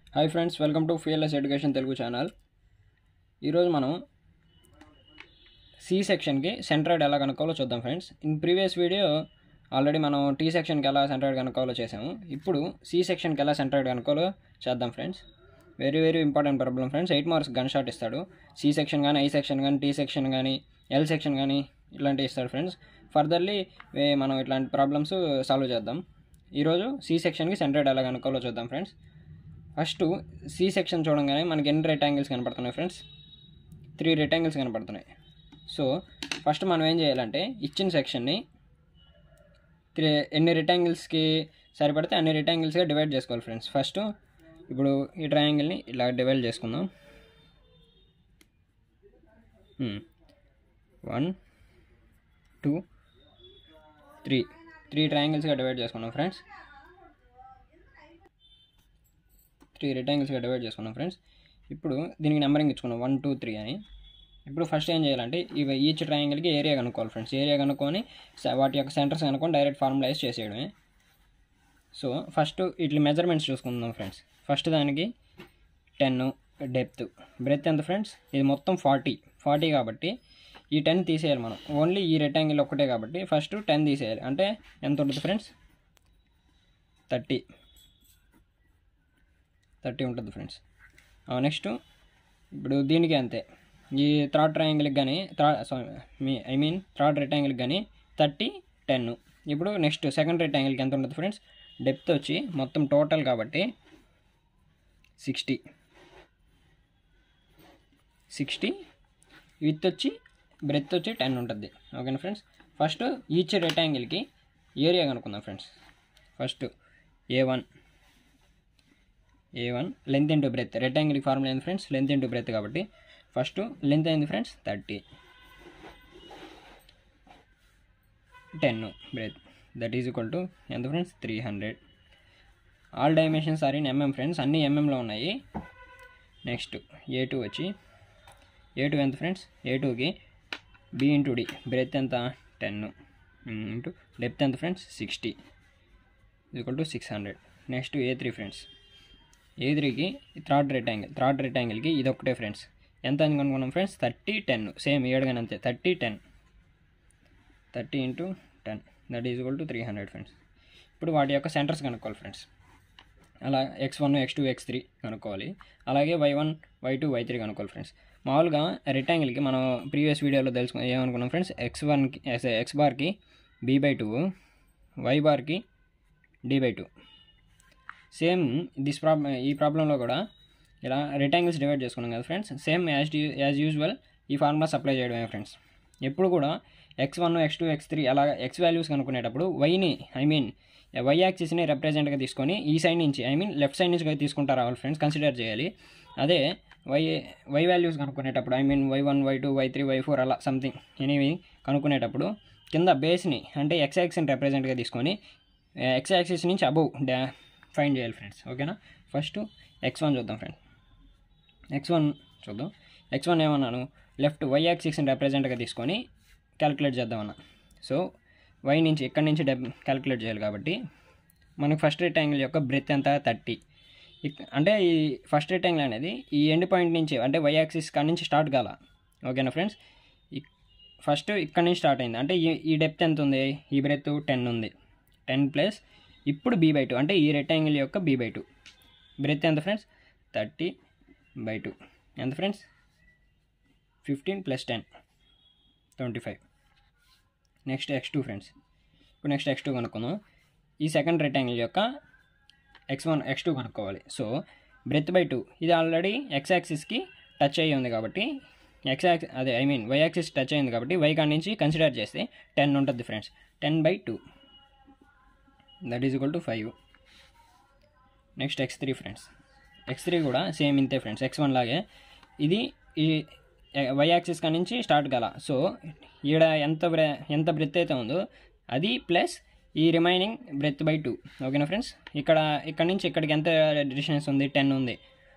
hi friends welcome to fearless education Telugu channel ఈరోజు మనం C సెక్షన్కి సెంట్రాయిడ్ ఎలా కనుక్కోవాలో చూద్దాం friends in previous video already మనం టీ సెక్షన్కి ఎలా సెంట్రాయిడ్ కనుక్కోవాలో చేసాము ఇప్పుడు సి సెక్షన్కి ఎలా సెంట్రాయిడ్ కనుక్కోవాలో చేద్దాం friends very very important problem friends eight marks gun shot ఇస్తాడు సి సెక్షన్ కానీ ఐ సెక్షన్ కానీ టీ సెక్షన్ కానీ ఎల్ సెక్షన్ కానీ ఇలాంటివి ఇస్తాడు ఫ్రెండ్స్ ఫర్దర్లీ మనం ఇట్లాంటి ప్రాబ్లమ్స్ సాల్వ్ చేద్దాం ఈరోజు సి సెక్షన్కి సెంట్రాయిడ్ ఎలా కనుక్కోవాలో చూద్దాం ఫ్రెండ్స్ ఫస్ట్ సి సెక్షన్ చూడంగానే మనకి ఎన్ని రెక్టాంగిల్స్ కనపడుతున్నాయి ఫ్రెండ్స్ త్రీ రెక్టాంగిల్స్ కనపడుతున్నాయి సో ఫస్ట్ మనం ఏం చేయాలంటే ఇచ్చిన సెక్షన్ని త్రీ ఎన్ని రెక్టాంగిల్స్కి సరిపడితే అన్ని రెక్టాంగిల్స్గా డివైడ్ చేసుకోవాలి ఫ్రెండ్స్ ఫస్ట్ ఇప్పుడు ఈ ట్రయాంగిల్ని ఇలా డివైడ్ చేసుకుందాం వన్ టూ త్రీ త్రీ ట్రయాంగిల్స్గా డివైడ్ చేసుకున్నాం ఫ్రెండ్స్ త్రీ రెక్టాంగిల్స్గా డివైడ్ చేసుకున్నాం ఫ్రెండ్స్ ఇప్పుడు దీనికి నెంబరింగ్ ఇచ్చుకున్నాం వన్ టూ త్రీ అని ఇప్పుడు ఫస్ట్ ఏం చేయాలంటే ఇవి ఈచ్ ట్రయాంగిల్కి ఏరియా కనుక్కోవాలి ఫ్రెండ్స్ ఏరియా కనుక్కొని స- వాటి యొక్క సెంటర్స్ కనుక్కొని డైరెక్ట్ ఫార్ములైజ్ చేసేయడమే సో ఫస్ట్ ఇట్లా మెజర్మెంట్స్ చూసుకుందాం ఫ్రెండ్స్ ఫస్ట్ దానికి టెన్ డెప్త్ బ్రెత్ ఎంత ఫ్రెండ్స్ ఇది మొత్తం ఫార్టీ ఫార్టీ కాబట్టి ఈ టెన్ తీసేయాలి మనం ఓన్లీ ఈ రెక్టాంగిల్ ఒక్కటే కాబట్టి ఫస్ట్ టెన్ తీసేయాలి అంటే ఎంత ఉంటుంది ఫ్రెండ్స్ థర్టీ థర్టీ ఉంటుంది ఫ్రెండ్స్ నెక్స్ట్ ఇప్పుడు దీనికి అంతే ఈ థర్డ్ ట్రయాంగిల్కి కానీ third sorry me I mean third రెక్టాంగిల్కి కానీ థర్టీ టెన్ ఇప్పుడు నెక్స్ట్ సెకండ్ రెక్టాంగిల్కి ఎంత ఉంటుంది ఫ్రెండ్స్ డెప్త్ వచ్చి మొత్తం టోటల్ కాబట్టి సిక్స్టీ సిక్స్టీ విత్ వచ్చి బ్రెత్ వచ్చి టెన్ ఉంటుంది ఓకేనా ఫ్రెండ్స్ ఫస్ట్ ఈచ్ రెక్టాంగిల్కి ఏరియా కనుక్కుందాం friends first A one A one length into breadth rectangle formula ఏంది ఫ్రెండ్స్ లెంత్ ఇంటూ బ్రెత్ కాబట్టి ఫస్ట్ లెంత్ అయింది friends thirty ten breadth that is equal to ఎంత friends three hundred all dimensions are in mm friends అన్ని ఎంఎంలో ఉన్నాయి next ఏ two వచ్చి ఏ two ఎంత friends A టూకి బి ఇంటూ డి బ్రెత్ ఎంత టెన్ ఇంటూ డెప్త్ ఎంత friends sixty equal to six hundred next A three friends A త్రీకి third rectangle third రెక్టాంగిల్కి ఇది ఒకటే ఫ్రెండ్స్ ఎంత అని కనుక్కున్నాం ఫ్రెండ్స్ థర్టీ టెన్ సేమ్ ఏడుగానే అంతే thirty ten thirty into ten that is equal to three hundred friends ఇప్పుడు వాటి యొక్క సెంటర్స్ కనుక్కోవాలి ఫ్రెండ్స్ అలా X one X two X three కనుక్కోవాలి అలాగే Y one why two why three కనుక్కోవాలి ఫ్రెండ్స్ మామూలుగా రెక్టాంగిల్కి మనం ప్రీవియస్ వీడియోలో తెలుసుకు ఏమనుకున్నాం ఫ్రెండ్స్ ఎక్స్ వన్కి ఎక్స్ బార్కి బీ బై టూ వై బార్కి D by two same this problem ఈ ప్రాబ్లంలో కూడా ఇలా రెక్టాంగిల్స్ డివైడ్ చేసుకున్నాం కదా friends same as as usual ఈ ఫార్ములాస్ అప్లై చేయడమే ఫ్రెండ్స్ ఎప్పుడు కూడా X one X two X three అలా ఎక్స్ వాల్యూస్ కనుక్కునేటప్పుడు వైని ఐ మీన్ వై యాక్సిస్ని రిప్రజెంట్గా తీసుకొని ఈ సైడ్ నుంచి ఐ మీన్ లెఫ్ట్ సైడ్ నుంచి తీసుకుంటారు రావాలి ఫ్రెండ్స్ కన్సిడర్ చేయాలి అదే వై వై వాల్యూస్ కనుక్కునేటప్పుడు I mean Y one why two why three Y four అలా సంథింగ్ ఎనీవి కనుక్కునేటప్పుడు కింద బేస్ని అంటే ఎక్స్ యాక్సిస్ని రిప్రజెంట్గా తీసుకొని ఎక్స్ యాక్సిస్ నుంచి అబౌవ్ డా ఫైండ్ చేయాలి ఫ్రెండ్స్ ఓకేనా ఫస్ట్ ఎక్స్ వన్ చూద్దాం ఫ్రెండ్స్ ఎక్స్ వన్ చూద్దాం ఎక్స్ వన్ ఏమన్నాను లెఫ్ట్ వై యాక్సిస్ని రిప్రజెంట్గా తీసుకొని క్యాలిక్యులేట్ చేద్దామన్నా సో వై నుంచి ఇక్కడ నుంచి డెబ్ క్యాలిక్యులేట్ చేయాలి కాబట్టి మనకు ఫస్ట్ రెక్టాంగిల్ యొక్క బ్రెత్ ఎంత థర్టీ అంటే ఈ ఫస్ట్ రెక్టాంగిల్ అనేది ఈ ఎండ్ పాయింట్ నుంచి అంటే వై యాక్సిస్ కాడ నుంచి స్టార్ట్ కాల ఓకేనా ఫ్రెండ్స్ ఫస్ట్ ఇక్కడ నుంచి స్టార్ట్ అయింది అంటే ఈ ఈ డెప్త్ ఎంత ఉంది ఈ బ్రెత్ టెన్ ఉంది టెన్ ప్లస్ ఇప్పుడు బీ బై టూ అంటే ఈ రెక్టాంగిల్ యొక్క బీ బై టూ బ్రెత్ ఎంత ఫ్రెండ్స్ థర్టీ బై టూ ఎంత friends fifteen plus ten twenty five next X two friends ఇప్పుడు నెక్స్ట్ ఎక్స్ టూ కనుక్కుందాం ఈ సెకండ్ రెక్టాంగిల్ యొక్క ఎక్స్ వన్ ఎక్స్ టూ కనుక్కోవాలి సో బ్రెత్ బై టూ ఇది already X యాక్సిస్కి touch అయ్యి ఉంది కాబట్టి ఎక్స్ యాక్సిస్ అదే I mean Y axis touch అయింది కాబట్టి వై కాడ నుంచి కన్సిడర్ చేస్తే టెన్ ఉంటుంది friends ten by two that is equal to five next X three friends X three కూడా సేమ్ ఇంతే ఫ్రెండ్స్ ఎక్స్ వన్ లాగే ఇది ఈ వై యాక్సిస్ కాడ నుంచి స్టార్ట్ కల సో ఈడ ఎంత బ్రె ఎంత బ్రెత్ అయితే ఉందో అది ప్లస్ ఈ రిమైనింగ్ బ్రెత్ బై టూ ఓకేనా ఫ్రెండ్స్ ఇక్కడ ఇక్కడ నుంచి ఇక్కడికి ఎంత డిస్టెన్స్ ఉంది టెన్ ఉంది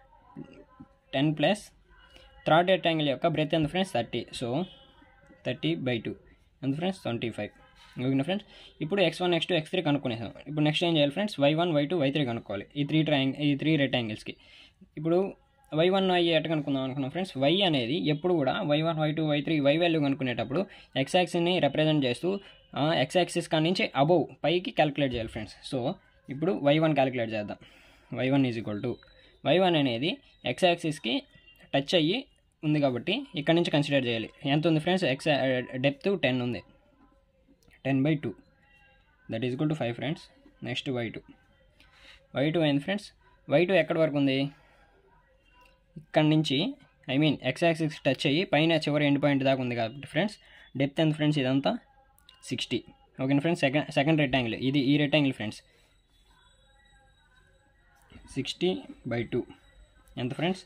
టెన్ ప్లస్ థర్డ్ రెక్టాంగిల్ యొక్క బ్రెత్ ఎంత friends thirty so thirty by two ఎంత ఫ్రెండ్స్ ట్వంటీ ఫైవ్ ఓకేనా ఫ్రెండ్స్ ఇప్పుడు X one X two X three కనుక్కునేసాం ఇప్పుడు నెక్స్ట్ ఏం చేయాలి friends Y one why two why three కనుక్కోవాలి ఈ త్రీ ట్రయాంగ్ ఈ త్రీ రెక్టాంగిల్స్కి ఇప్పుడు వై వన్ వై ఎట్ కనుక్కుందాం అనుకున్నాం ఫ్రెండ్స్ వై అనేది ఎప్పుడు కూడా y one why two why three y value కనుక్కునేటప్పుడు ఎక్స్ యాక్సిస్ని రిప్రజెంట్ చేస్తూ ఎక్స్ యాక్సిస్ కాడి నుంచి అబౌవ్ పైకి క్యాలిక్యులేట్ చేయాలి ఫ్రెండ్స్ సో ఇప్పుడు వై వన్ క్యాలిక్యులేట్ చేద్దాం y one is equal to y one అనేది ఎక్స్ యాక్సిస్కి టచ్ అయ్యి ఉంది కాబట్టి ఇక్కడ నుంచి కన్సిడర్ చేయాలి ఎంత ఉంది ఫ్రెండ్స్ ఎక్స్ డెప్త్ టెన్ ఉంది ten by two that is equal to five friends next y two y two అయింది ఫ్రెండ్స్ వై టూ ఎక్కడి వరకు ఉంది ఇక్కడ నుంచి I mean x axis touch అయ్యి పైన చివరి ఎండ్ పాయింట్ దాకా ఉంది కాబట్టి ఫ్రెండ్స్ డెప్త్ ఎంత ఫ్రెండ్స్ ఇదంతా సిక్స్టీ ఓకేనా ఫ్రెండ్స్ సెకండ్ సెకండ్ రెక్టాంగిల్ ఇది ఈ rectangle friends sixty by two ఎంత friends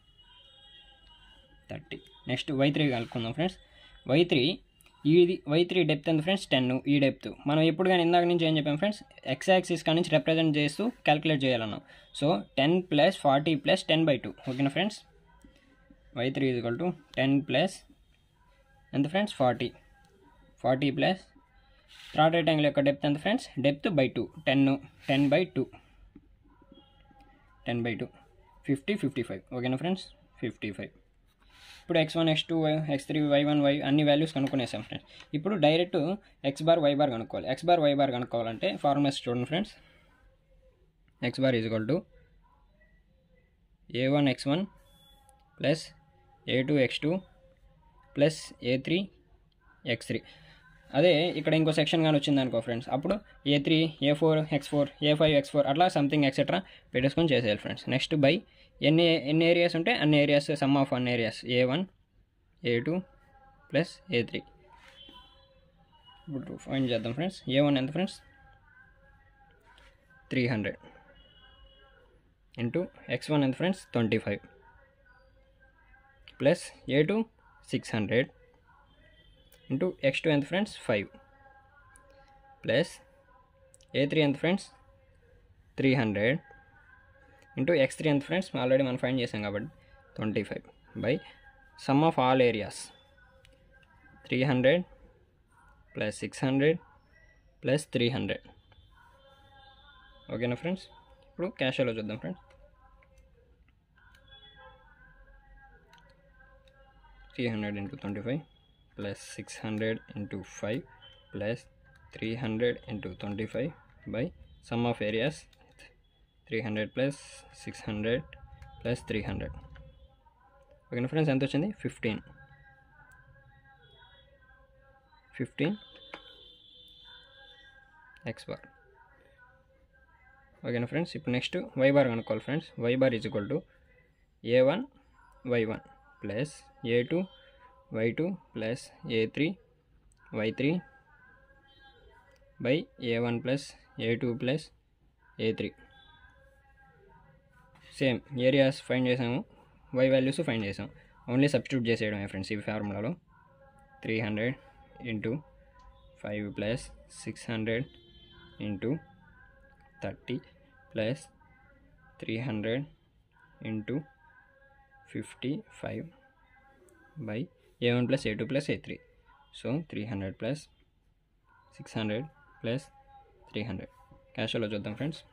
thirty next y three కలుపుకుందాం ఫ్రెండ్స్ వై త్రీ ఇది వై త్రీ డెప్త్ ఎంత ఫ్రెండ్స్ టెన్ ఈ డెప్త్ మనం ఎప్పుడు కానీ ఇందాక నుంచి ఏం చెప్పాం ఫ్రెండ్స్ ఎక్స్ యాక్సిస్ కాడి నుంచి రిప్రజెంట్ చేస్తూ క్యాలిక్యులేట్ చేయాలన్నాం so ten plus forty plus ten by two ఓకేనా friends y three equal to ten plus ఎంత friends forty forty plus third rectangle యొక్క డెప్త్ ఎంత friends depth by two ten ten by two ten by two fifty fifty five ఓకేనా friends fifty five ఇప్పుడు X one X two X three y one y అన్ని values కనుక్కునేసాం friends ఇప్పుడు direct x bar y bar కనుక్కోవాలి x bar y bar కనుక్కోవాలంటే formulas చూడండి friends x bar is equal to a one x one plus a two x two plus a three x three అదే ఇక్కడ ఇంకో section కానీ వచ్చింది అనుకో friends అప్పుడు a three a four x four a five x four అట్లా something etcetera పెట్టేసుకొని చేసేయాలి ఫ్రెండ్స్ నెక్స్ట్ బై ఎన్ని ఎన్ని ఏరియాస్ ఉంటే అన్ని areas sum of all areas a one a two plus a three ఇప్పుడు ఫైండ్ చేద్దాం ఫ్రెండ్స్ ఏ వన్ ఎంత friends three hundred into x one ఎంత friends twenty five plus a two six hundred into x two ఎంత friends five plus a three ఎంత friends three hundred into x three ఎంత friends already మనం find చేసాం కాబట్టి twenty five by sum of all areas three hundred plus six hundred plus three hundred ఓకేనా friends ఇప్పుడు క్యాషలో చూద్దాం friends three hundred into twenty five plus six hundred into five plus three hundred into twenty five by sum of areas three hundred plus six hundred plus three hundred ఓకేనా friends ఎంత వచ్చింది fifteen fifteen x bar ఓకేనా friends ఇప్పుడు next y bar కనుక్కోవాలి friends y bar is equal to a one y one plus a two y two plus a three y three by a one plus a two plus a three same areas find చేసాము y values find చేసాం only substitute చేసేయడమే friends ఈ ఫార్ములాలో three hundred into five plus six hundred into thirty plus three hundred into fifty five by a one plus a two plus a three so three hundred plus six hundred plus three hundred క్యాషువల్లో చూద్దాం friends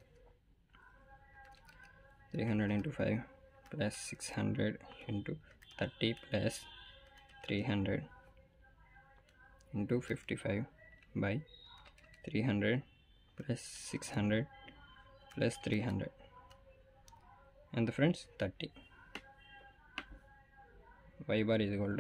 three hundred into five plus six hundred into thirty plus three hundred into fifty five by three hundred plus six hundred plus three hundred ఎంత friends thirty y bar is equal to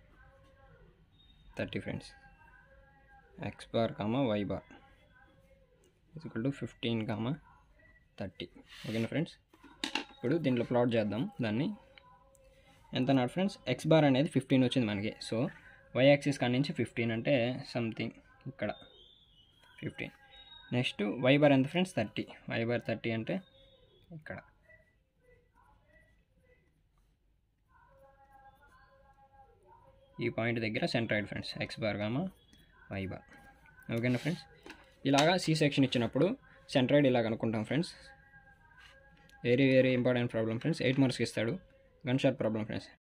30 friends x bar comma y bar is equal to 15 comma 30 ఓకేనా friends ఇప్పుడు దీంట్లో plot చేద్దాం దాన్ని ఎంత నాడు friends x bar అనేది fifteen వచ్చింది మనకి సో వై యాక్సిస్ కాడి నుంచి ఫిఫ్టీన్ అంటే సంథింగ్ ఇక్కడ ఫిఫ్టీన్ నెక్స్ట్ వై బార్ ఎంత friends thirty y bar thirty అంటే ఇక్కడ ఈ పాయింట్ దగ్గర centroid friends x bar comma y bar ఓకేనా ఫ్రెండ్స్ ఇలాగా సి సెక్షన్ ఇచ్చినప్పుడు సెంట్రాయిడ్ ఇలా అనుకుంటాం friends very very important problem friends eight మార్క్స్కి ఇస్తాడు గన్ షాట్ ప్రాబ్లం ఫ్రెండ్స్